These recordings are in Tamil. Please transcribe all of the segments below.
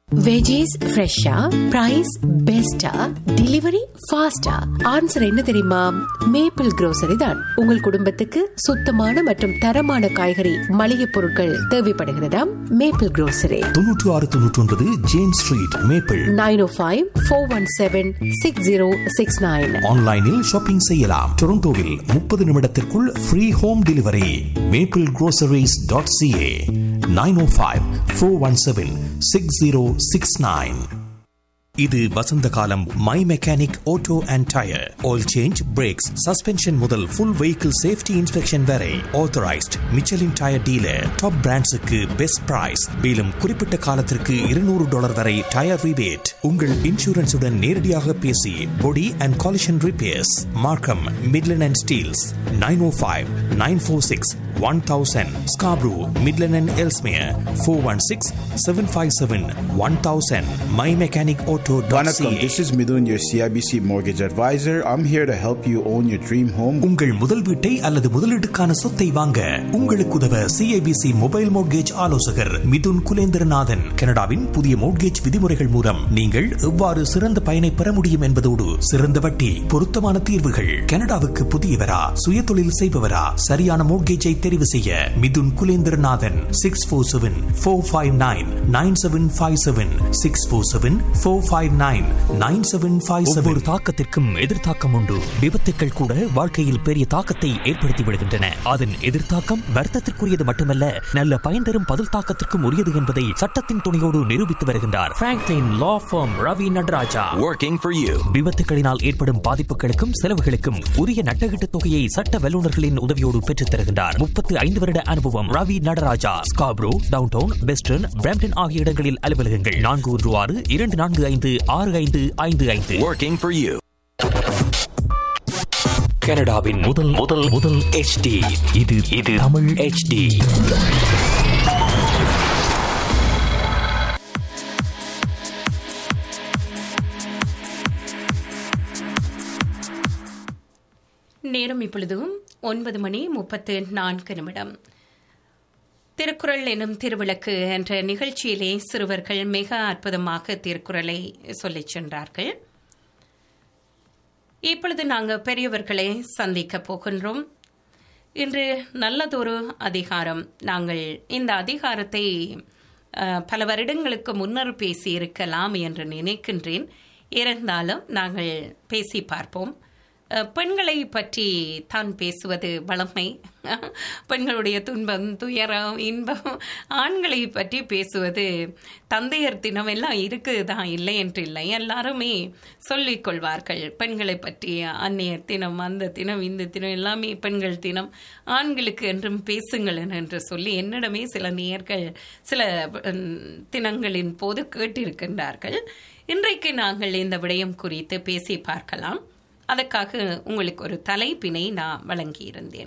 வெஜிஸ் ஃப்ரெஷ்ஷா பிரைஸ் பெஸ்டா டெலிவரி ஃபாஸ்டா ஆன்சர் என்ன தெரியுமா மேப்பிள் grocery தான் உங்கள் குடும்பத்துக்கு சுத்தமான மற்றும் தரமான காய்கறி மளிகை பொருட்கள் தேவைப்படுகிறதா மேப்பிள் grocery தொன்னூற்று ஆறு தொன்னூற்றி ஒன்பது James Street Maple nine O five four one seven six zero six nine ஆன்லைனில் ஷாப்பிங் செய்யலாம் டொரண்டோவில் முப்பது நிமிடத்திற்குள் free home delivery Maple groceries.ca dot CA nine O five four one seven six zero six nine இது வசந்த காலம் My mechanic Auto and tyre oil change brakes suspension முதல் ஃபுல் வெஹிக்கிள் சேஃப்டி இன்ஸ்பெக்ஷன் வரை authorised Michelin tyre dealer top பிராண்ட்ஸுக்கு பெஸ்ட் பிரைஸ் மேலும் குறிப்பிட்ட காலத்திற்கு இருநூறு டாலர் வரை டயர் ரிபேட் உங்கள் இன்சூரன்ஸுடன் நேரடியாக பேசி body and collision repairs Markham Midland and Steeles nine O five nine four six one thousand Scarborough Midland and Ellesmere four one six seven five seven one thousand my mechanic auto Vanakkam, this is Midun, your CIBC mortgage advisor. I'm here to help you own your dream home. உங்கள் முதல் வீட்டை அல்லது முதலீட்டுக்கான சொத்தை வாங்க உங்களுக்கு உதவ சிஐபிசி மொபைல் மோட்கேஜ் ஆலோசகர் மிதுன் குலேந்திரநாதன் கனடாவின் புதிய மோட்கேஜ் விதிமுறைகள் மூலம் நீங்கள் எவ்வாறு சிறந்த பயனை பெற முடியும் என்பதோடு சிறந்த வட்டி பொருத்தமான தீர்வுகள் கனடாவுக்கு புதியவரா சுய தொழில் செய்பவரா சரியான மோட்கேஜை தெரிவு செய்ய Mithun Kulendranathan six four seven four five nine nine seven five seven six four seven four five nine nine seven five seven ஒவ்வொரு தாக்கத்திற்கும் எதிர்த்தாக்கம் உண்டு விபத்துக்கள் கூட வாழ்க்கையில் பெரிய தாக்கத்தை ஏற்படுத்தி விடுகின்றன அதன் எதிர்த்தாக்கம் வர்த்தத்திற்குரியது மட்டுமல்ல நல்ல பயன் தரும் பதில் தாக்கத்திற்கும் உரியது என்பதை சட்டத்தின் துணையோடு நிரூபித்து வருகின்றார் Franklin law firm Ravi Nataraja Working for you. விபத்துகளினால் ஏற்படும் பாதிப்புகளுக்கும் செலவுகளுக்கும் உரிய நட்டகீட்டு தொகையை சட்ட வல்லுநர்களின் உதவியோடு பெற்றுத் தருகின்றார் முப்பத்து ஐந்து வருட அனுபவம் Ravi Nataraja Scarborough downtown Western Brampton ஆகிய இடங்களில் அலுவலகங்கள் நான்கு ஒன்று ஆறு இரண்டு நான்கு ஐந்து ஆறு ஐந்து ஐந்து ஐந்து Working for you. கனடாவின் முதல் முதல் முதல் HD இது இது தமிழ் HD நேரம் இப்பொழுதும் ஒன்பது மணி முப்பத்து நான்கு நிமிடம் திருக்குறள் எனும் திருவிளக்கு என்ற நிகழ்ச்சியிலே சிறுவர்கள் மிக அற்புதமாக திருக்குறளை சொல்லிச் சென்றார்கள் இப்பொழுது நாங்கள் பெரியவர்களை சந்திக்க போகின்றோம் இன்று நல்லதொரு அதிகாரம் நாங்கள் இந்த அதிகாரத்தை அஹ், பல வருடங்களுக்கு முன்னர் பேசி இருக்கலாம் என்று நினைக்கின்றேன் இருந்தாலும் நாங்கள் பேசி பார்ப்போம் அஹ், பெண்களை பற்றி தான் பேசுவது வளமை பெண்களுடைய துன்பம் துயரம் இன்பம் ஆண்களை பற்றி பேசுவது தந்தையர் தினம் எல்லாம் இருக்குது தான் இல்லை என்று இல்லை எல்லாருமே சொல்லிக் கொள்வார்கள் பெண்களை பற்றி அந்நியர் தினம் அந்த தினம் இந்த தினம் எல்லாமே பெண்கள் தினம் ஆண்களுக்கு என்றும் பேசுங்கள் என்று சொல்லி என்னிடமே சில நேர்கள் சில உம், தினங்களின் போது கேட்டிருக்கின்றார்கள் இன்றைக்கு நாங்கள் இந்த விடயம் குறித்து பேசி பார்க்கலாம் அதற்காக உங்களுக்கு ஒரு தலைப்பினை நான் வழங்கியிருந்தேன்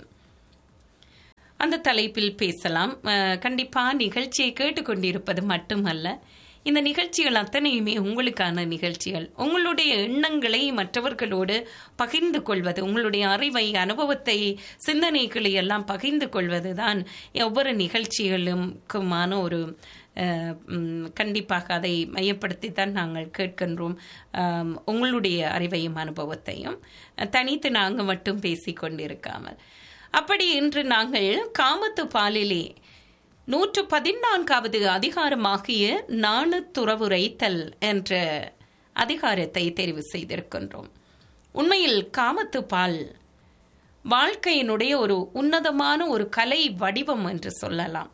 அந்த தலைப்பில் பேசலாம் அஹ், கண்டிப்பா நிகழ்ச்சியை கேட்டுக்கொண்டிருப்பது மட்டுமல்ல இந்த நிகழ்ச்சிகள் அத்தனையுமே உங்களுக்கான நிகழ்ச்சிகள் உங்களுடைய எண்ணங்களை மற்றவர்களோடு பகிர்ந்து கொள்வது உங்களுடைய அறிவை அனுபவத்தை சிந்தனைகளை எல்லாம் பகிர்ந்து கொள்வது தான் ஒவ்வொரு நிகழ்ச்சிகளுக்குமான ஒரு அஹ், ம், கண்டிப்பாக அதை மையப்படுத்தித்தான் நாங்கள் கேட்கின்றோம் ஆம், உங்களுடைய அறிவையும் அனுபவத்தையும் தனித்து நாங்கள் மட்டும் பேசிக் கொண்டிருக்காமல் அப்படி இன்று நாங்கள் காமத்து பாலிலே நூற்று பதினான்காவது அதிகாரமாகிய நாணுத்துறவுரைத்தல் என்ற அதிகாரத்தை தெரிவு செய்திருக்கின்றோம் உண்மையில் காமத்து பால் வாழ்க்கையினுடைய ஒரு உன்னதமான ஒரு கலை வடிவம் என்று சொல்லலாம்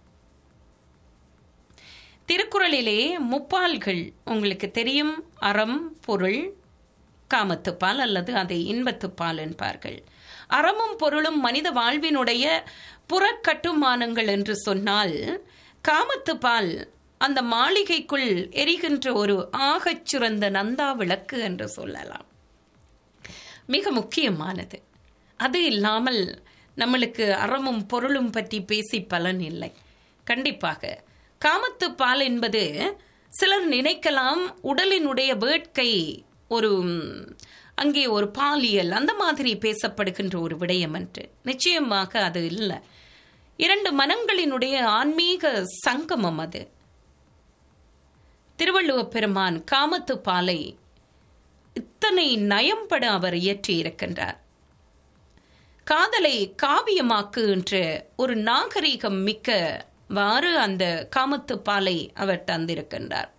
திருக்குறளிலே முப்பால்கள் உங்களுக்கு தெரியும் அறம் பொருள் காமத்துப்பால் அல்லது அதை இன்பத்துப்பால் என்பார்கள் அறமும் பொருளும் மனித வாழ்வினுடைய புறக்கட்டுமானங்கள் என்று சொன்னால் காமத்துப்பால் அந்த மாளிகைக்குள் எரிகின்ற ஒரு ஆகச் சிறந்த நந்தா விளக்கு என்று சொல்லலாம் மிக முக்கியமானது அது இல்லாமல் நம்மளுக்கு அறமும் பொருளும் பற்றி பேசி பலன் இல்லை கண்டிப்பாக காமத்து பால் என்பது சிலர் நினைக்கலாம் உடலினுடைய வேட்கை ஒரு ம், அங்கே ஒரு பாலியல் அந்த மாதிரி பேசப்படுகின்ற ஒரு விடயம் என்று நிச்சயமாக அது இல்லை இரண்டு மனங்களினுடைய ஆன்மீக சங்கமம் அது திருவள்ளுவர் பெருமான் காமத்து பாலை இத்தனை நயம்பட அவர் இயற்றியிருக்கின்றார் காதலை காவியமாக்கு என்ற ஒரு நாகரீகம் மிக்கவாறு அந்த காமத்து பாலை அவர் தந்திருக்கின்றார்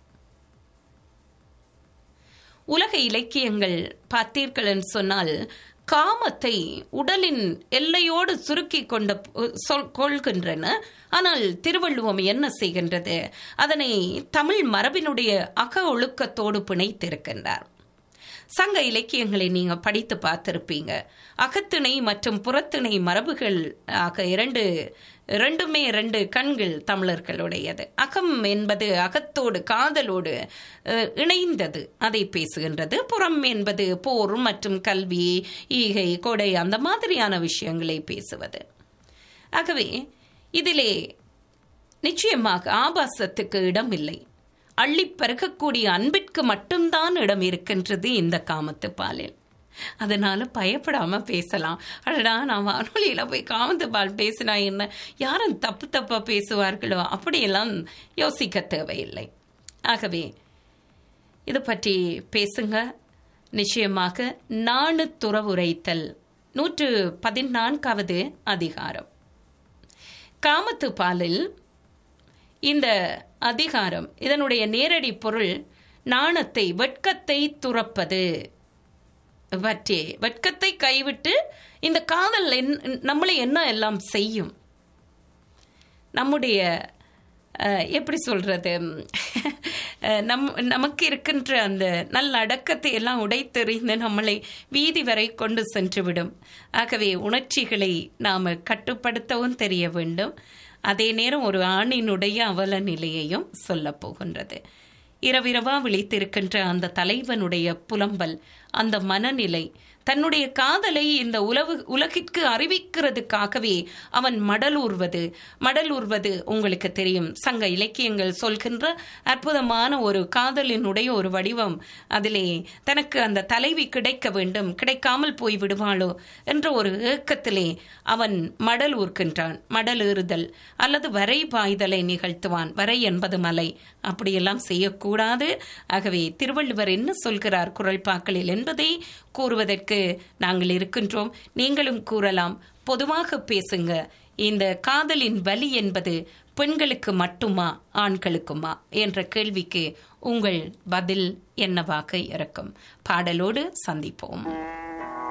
உலக இலக்கியங்கள் பார்த்தீர்கள் என்று சொன்னால் காமத்தை உடலின் எல்லையோடு சுருக்கி கொண்ட சொல் கொள்கின்றன ஆனால் திருவள்ளுவம் என்ன செய்கின்றது அதனை தமிழ் மரபினுடைய அக ஒழுக்கத்தோடு பிணைத்திருக்கின்றார் சங்க இலக்கியங்களை நீங்க படித்து பார்த்திருப்பீங்க அகத்திணை மற்றும் புறத்திணை மரபுகள் ஆக இரண்டு இரண்டுமே இரண்டு கண்கள் தமிழர்களுடையது அகம் என்பது அகத்தோடு காதலோடு அஹ், இணைந்தது அதை பேசுகின்றது புறம் என்பது போர் மற்றும் கல்வி ஈகை கொடை அந்த மாதிரியான விஷயங்களை பேசுவது ஆகவே இதிலே நிச்சயமாக ஆபாசத்துக்கு இடம் இல்லை அள்ளி பருகக்கூடிய அன்பிற்கு மட்டும்தான் இடம் இருக்கின்றது இந்த காமத்து பாலில் அதனால பயப்படாம பேசலாம் அடடா நான் வானொலியில போய் காமத்து பால் பேசினா என்ன யாரும் தப்பு தப்பா பேசுவார்களோ அப்படியெல்லாம் யோசிக்க தேவையில்லை ஆகவே இது பற்றி பேசுங்க நிச்சயமாக நாணு துறவுரைத்தல் நூற்று பதினான்காவது அதிகாரம் காமத்து பாலில் இந்த அதிகாரம் இதனுடைய நேரடி பொருள் நாணத்தை வெட்கத்தை துறப்பது பற்றி வெட்கத்தை கைவிட்டு இந்த காதல் என்- நம்மளை என்ன எல்லாம் செய்யும் நம்முடைய அஹ், எப்படி சொல்றது அஹ், நம் நமக்கு இருக்கின்ற அந்த நல்ல அடக்கத்தை எல்லாம் உடைத்தெறிந்து நம்மளை வீதி வரை கொண்டு சென்றுவிடும் ஆகவே உணர்ச்சிகளை நாம கட்டுப்படுத்தவும் தெரிய வேண்டும் அதே நேரம் ஒரு ஆணினுடைய அவல நிலையையும் சொல்லப் போகின்றது இரவிரவா விழித்திருக்கின்ற அந்த தலைவனுடைய புலம்பல் அந்த மனநிலை தன்னுடைய காதலை இந்த உலகு உலகிற்கு அறிவிக்கிறதுக்காகவே அவன் மடலூர்வது மடலூர்வது உங்களுக்கு தெரியும் சங்க இலக்கியங்கள் சொல்கின்ற அற்புதமான ஒரு காதலினுடைய ஒரு வடிவம் அதிலே தனக்கு அந்த தலைவி கிடைக்க வேண்டும் கிடைக்காமல் போய் விடுவாளோ என்ற ஒரு ஏக்கத்திலே அவன் மடல் ஊர்க்கின்றான் மடல் ஏறுதல் அல்லது வரை பாய்தலை நிகழ்த்துவான் வரை என்பது மலை அப்படியெல்லாம் செய்யக்கூடாது ஆகவே திருவள்ளுவர் என்ன சொல்கிறார் குரல்பாக்களில் என்பதை கூறுவதற்கு நாங்கள் இருக்கின்றோம் நீங்களும் கூறலாம் பொதுவாக பேசுங்க இந்த காதலின் வலி என்பது பெண்களுக்கு மட்டுமா ஆண்களுக்குமா என்ற கேள்விக்கு உங்கள் பதில் என்னவாக இருக்கும் பாடலோடு சந்திப்போம்